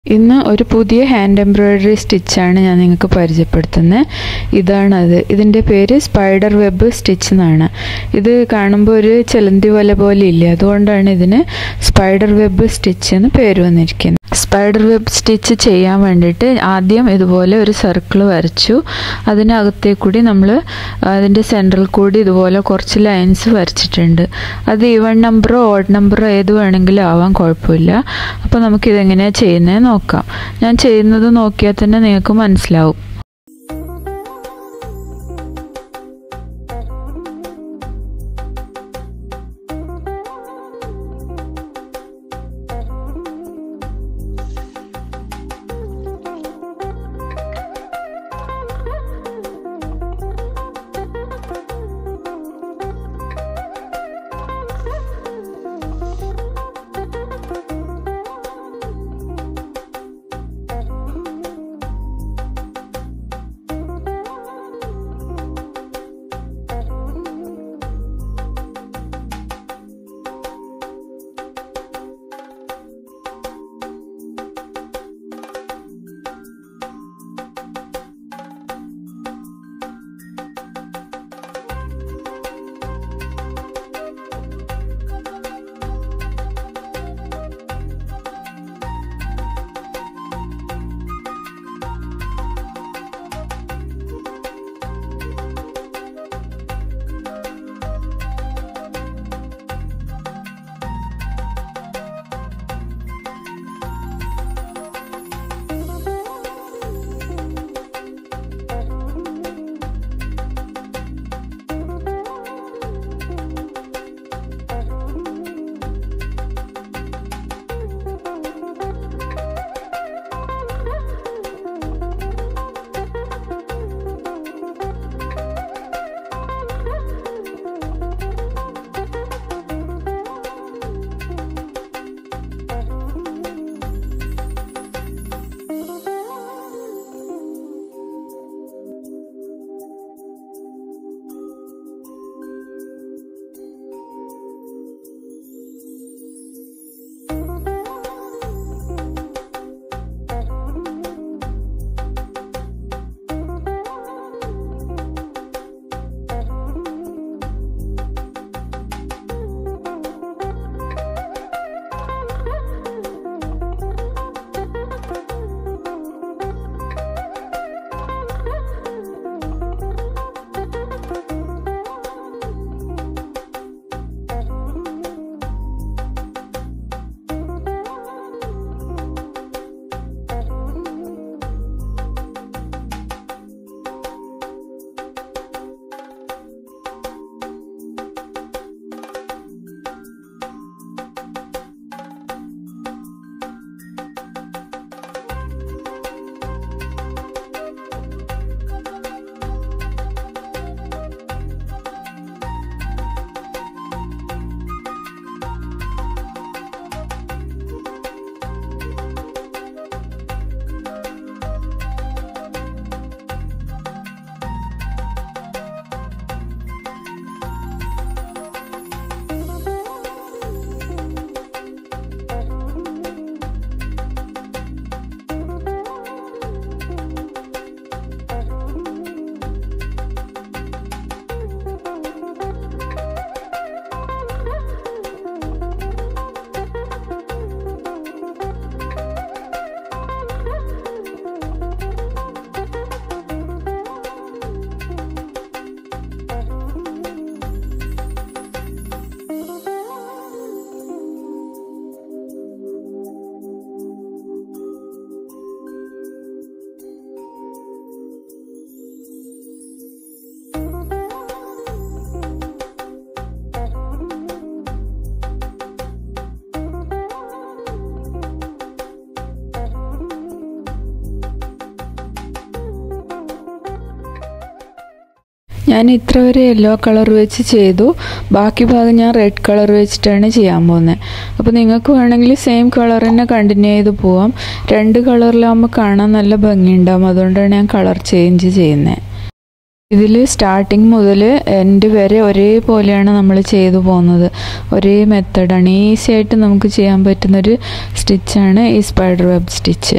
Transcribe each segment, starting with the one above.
ഇന്ന് ഒരു പുതിയ ഹാൻഡ് എംബ്രോയ്ഡറി സ്റ്റിച്ചാണ് ഞാൻ നിങ്ങൾക്ക് പരിചയപ്പെടുത്തുന്നത് ഇതാണത് ഇതിൻ്റെ പേര് സ്പൈഡർ വെബ് സ്റ്റിച്ച് എന്നാണ് ഇത് കാണുമ്പോൾ ഒരു ചെലന്തി വല പോലെ ഇല്ലേ അതുകൊണ്ടാണ് ഇതിന് സ്പൈഡർ വെബ് സ്റ്റിച്ച് എന്ന് പേര് വന്നിരിക്കുന്നത് സ്പൈഡർ വെബ് സ്റ്റിച്ച് ചെയ്യാൻ വേണ്ടിയിട്ട് ആദ്യം ഇതുപോലെ ഒരു സർക്കിൾ വരച്ചു അതിനകത്തേ കൂടി നമ്മൾ അതിൻ്റെ സെൻട്രൽ കൂടി ഇതുപോലെ കുറച്ച് ലൈൻസ് വരച്ചിട്ടുണ്ട് അത് ഈവൺ നമ്പറോ ഓഡ് നമ്പറോ ഏത് വേണമെങ്കിലും ആവാൻ കുഴപ്പമില്ല അപ്പോൾ നമുക്കിതെങ്ങനെയാണ് ചെയ്യുന്നത് നോക്കാം ഞാൻ ചെയ്യുന്നത് നോക്കിയാൽ തന്നെ നിങ്ങൾക്ക് മനസ്സിലാവും ഞാൻ ഇത്ര വരെ യെല്ലോ കളർ വെച്ച് ചെയ്തു ബാക്കി ഭാഗം ഞാൻ റെഡ് കളർ വെച്ചിട്ടാണ് ചെയ്യാൻ പോകുന്നത് അപ്പോൾ നിങ്ങൾക്ക് വേണമെങ്കിൽ സെയിം കളർ തന്നെ കണ്ടിന്യൂ ചെയ്ത് പോവാം രണ്ട് കളറിലാകുമ്പോൾ കാണാൻ നല്ല ഭംഗിയുണ്ടാകും അതുകൊണ്ടാണ് ഞാൻ കളർ ചേഞ്ച് ചെയ്യുന്നത് ഇതിൽ സ്റ്റാർട്ടിങ് മുതൽ എൻഡ് വരെ ഒരേപോലെയാണ് നമ്മൾ ചെയ്തു പോകുന്നത് ഒരേ മെത്തഡാണ് ഈസി ആയിട്ട് നമുക്ക് ചെയ്യാൻ പറ്റുന്നൊരു സ്റ്റിച്ചാണ് ഈ സ്പൈഡർ വെബ് സ്റ്റിച്ച്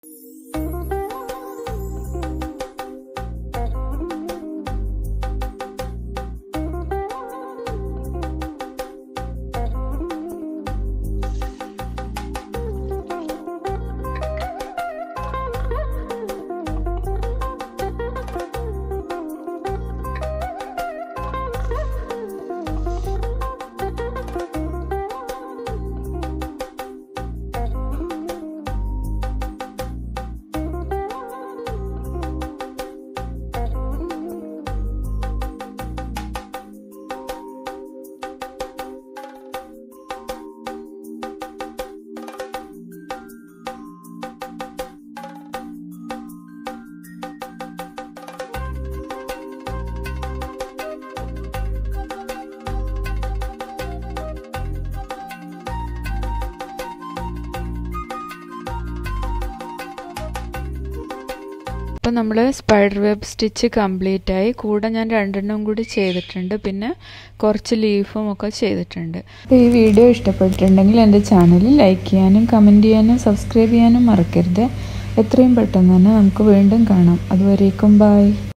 ഇപ്പം നമ്മൾ സ്പൈഡർ വെബ് സ്റ്റിച്ച് കംപ്ലീറ്റ് ആയി കൂടെ ഞാൻ രണ്ടെണ്ണം കൂടി ചെയ്തിട്ടുണ്ട് പിന്നെ കുറച്ച് ലീഫും ഒക്കെ ചെയ്തിട്ടുണ്ട് അപ്പോൾ ഈ വീഡിയോ ഇഷ്ടപ്പെട്ടിട്ടുണ്ടെങ്കിൽ എൻ്റെ ചാനൽ ലൈക്ക് ചെയ്യാനും കമൻറ്റ് ചെയ്യാനും സബ്സ്ക്രൈബ് ചെയ്യാനും മറക്കരുത് എത്രയും പെട്ടെന്ന് തന്നെ നമുക്ക് വീണ്ടും കാണാം അതുവരേക്കും ബായ്